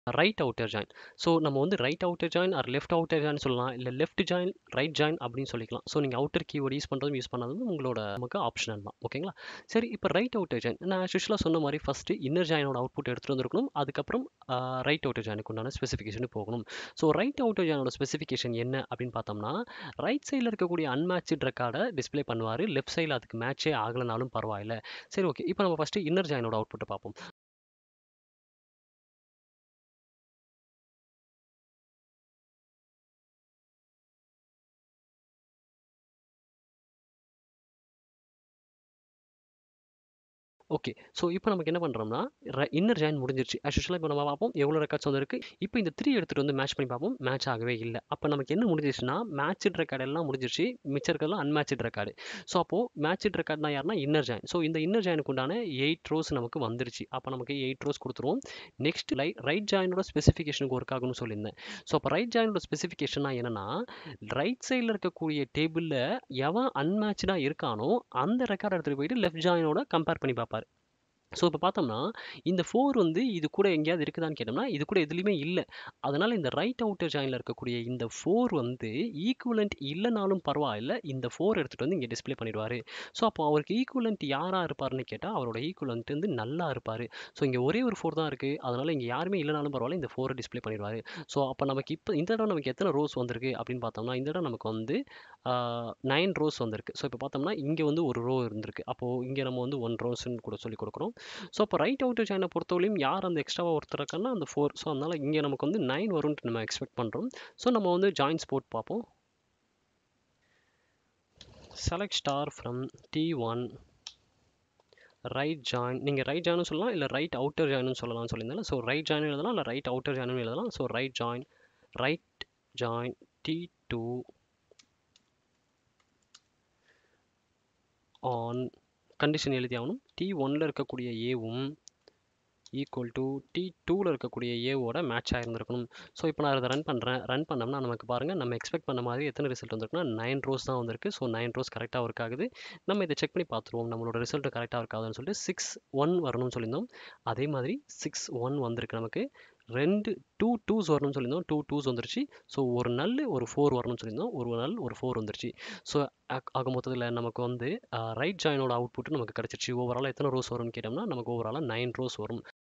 right outer join so நம்ம வந்து right outer join or left outer join சொல்லலாம் இல்லை லெஃப்ட் ஜாயின் ரைட் ஜாயின் அப்படின்னு சொல்லிக்கலாம் ஸோ நீங்கள் அவுட்டர் கீவேர்டு யூஸ் பண்ணுறதும் யூஸ் பண்ணாததும் உங்களோட நமக்கு ஆப்ஷனல் தான் ஓகேங்களா சரி இப்போ ரைட் அவுட்டர் ஜாயின் நான் யூஸ்வலாக சொன்ன மாதிரி ஃபஸ்ட்டு இன்னர் ஜாயினோட அவுட்புட் எடுத்துகிட்டு வந்திருக்கணும் அதுக்கப்புறம் ரைட் அவுட்டர் ஜாயினுக்கு உண்டான ஸ்பெசிஃபிகேஷன் போகணும் ஸோ ரைட் அவுட்டர் ஜாயினோட ஸ்பெசிஃபிகேஷன் என்ன அப்படின்னு பார்த்தோம்னா ரைட் சைடில் இருக்கக்கூடிய அன்மேட்ச்டு ரெக்கார்டை டிஸ்ப்ளே பண்ணுவார் லெஃப்ட் சைடில் அதுக்கு மேட்சே ஆகலைனாலும் பரவாயில்ல சரி ஓகே இப்போ நம்ம ஃபஸ்ட்டு இன்னர் ஜாயினோட அவுட்புட்டை பார்ப்போம் ஓகே ஸோ இப்போ நமக்கு என்ன பண்ணுறோம்னா இன்னர் ஜாயின் முடிஞ்சிருச்சு ஆக்சுவலாக இப்போ நம்ம பார்ப்போம் எவ்வளோ ரெக்கார்ட்ஸ் வந்திருக்கு இப்போ இந்த த்ரீ எடுத்துகிட்டு வந்து மேட்ச் பண்ணி பார்ப்போம் மேட்ச் ஆகவே இல்லை அப்போ நமக்கு என்ன முடிஞ்சிருச்சுன்னா மேட்ச்டு ரெக்கார்டு எல்லாம் முடிஞ்சிருச்சு மிச்சம் இருக்கிறதுலாம் அன்மேட்ச்டு ரெக்கார்டு ஸோ அப்போது மேட்ச்டு ரெக்கார்ட்னா யாருன்னா இன்னர் ஜாயின் ஸோ இந்த இன்னர் ஜாயினுக்கு உண்டான எயிட் ரோஸ் நமக்கு வந்துருச்சு அப்போ நமக்கு எயிட் ரோஸ் கொடுத்துருவோம் நெக்ஸ்ட் லை ரைட் ஜாயினோட ஸ்பெசிஃபிகேஷனுக்கு ஒர்க் ஆகும்னு சொல்லியிருந்தேன் ஸோ அப்போ ரைட் ஜாயினோட ஸ்பெசிஃபிகேஷனா என்னன்னா ரைட் சைடில் இருக்கக்கூடிய டேபிளில் எவன் அன்மேட்சாக இருக்கானோ அந்த ரெக்கார்ட் எடுத்துகிட்டு போயிட்டு லெஃப்ட் ஜாயினோட கம்பேர் பண்ணி பார்ப்பார் ஸோ இப்போ பார்த்தோம்னா இந்த ஃபோர் வந்து இது கூட எங்கேயாவது இருக்குதான்னு கேட்டோம்னா இது கூட எதுலேயுமே இல்லை அதனால் இந்த ரைட் அவுட்டர் ஜாயினில் இருக்கக்கூடிய இந்த ஃபோர் வந்து ஈக்குவலண்ட் இல்லைனாலும் பரவாயில்ல இந்த ஃபோர் எடுத்துகிட்டு வந்து இங்கே டிஸ்பிளே பண்ணிடுவார் ஸோ அப்போ அவருக்கு ஈக்குவலண்ட் யாராக இருப்பார்னு கேட்டால் அவரோட ஈக்குவலண்ட் வந்து நல்லா இருப்பார் ஸோ இங்கே ஒரே ஒரு ஃபோர் தான் இருக்குது அதனால் இங்கே யாருமே இல்லைனாலும் பரவாயில்ல இந்த ஃபோரை டிஸ்பிளே பண்ணிடுவார் ஸோ அப்போ நமக்கு இப்போ இந்த இடம் நமக்கு எத்தனை ரோஸ் வந்திருக்கு அப்படின்னு பார்த்தோம்னா இந்த இடம் நமக்கு வந்து நைன் ரோஸ் வந்திருக்கு ஸோ இப்போ பார்த்தோம்னா இங்கே வந்து ஒரு ரோ இருந்திருக்கு அப்போது இங்கே நம்ம வந்து ஒன் ரோஸ்ன்னு கூட சொல்லி கொடுக்குறோம் ஸோ அப்போ ரைட் அவுட்டர் ஜாயினை பொறுத்தவரையும் யார் அந்த எக்ஸ்ட்ராவாக ஒருத்தர் இருக்கான்னா அந்த ஃபோர் ஸோ அதனால் இங்கே நமக்கு வந்து நைன் வரும்னு நம்ம எக்ஸ்பெக்ட் பண்ணுறோம் ஸோ நம்ம வந்து ஜாயின் ஸ்போர்ட் பார்ப்போம் select star from T one right join நீங்கள் ரைட் ஜாயினும் சொல்லலாம் இல்லை ரைட் அவுட்டர் ஜாயினும் சொல்லலாம்னு சொல்லியிருந்தாலும் ஸோ ரைட் ஜாயின் எழுதலாம் இல்லை ரைட் அவுட்டர் ஜாயினும் எழுதலாம் so right join right join T two on condition எழுதி ஆகணும் டி ஒனில் இருக்கக்கூடிய ஏவும் ஈக்குவல் டு டி டூவில் இருக்கக்கூடிய ஏவோட மேட்ச் ஆகிருந்திருக்கணும் ஸோ இப்போ நான் அதை ரன் பண்ணுறேன் ரன் பண்ணோம்னா நமக்கு பாருங்கள் நம்ம எக்ஸ்பெக்ட் பண்ண மாதிரி எத்தனை ரிசல்ட் வந்திருக்குன்னா நைன் ரோஸ் தான் வந்திருக்கு ஸோ நைன் ரோஸ் கரெக்டாக ஒர்க் ஆகுது நம்ம இதை செக் பண்ணி பார்த்துருவோம் நம்மளோட ரிசல்ட் கரெக்டாக இருக்காதுன்னு சொல்லிட்டு சிக்ஸ் ஒன் வரணும்னு சொல்லியிருந்தோம் அதே மாதிரி சிக்ஸ் ஒன் வந்திருக்கு நமக்கு ரெண்டு டூ டூஸ் வரணும்னு சொல்லியிருந்தோம் டூ டூஸ் வந்துருச்சு ஸோ ஒரு நல் ஒரு ஃபோர் வரணும்னு சொல்லியிருந்தோம் ஒரு நல் ஒரு ஃபோர் வந்துருச்சு ஸோ ஆக மொத்தத்தில் நமக்கு வந்து ரைட் ஜாயினோட அவுட்புட் நமக்கு கிடச்சிருச்சு ஓவராலாக எத்தனை ரோஸ் வரும்னு கேட்டோம்னா நமக்கு ஓவராலாக நைன் ரோஸ் வரும்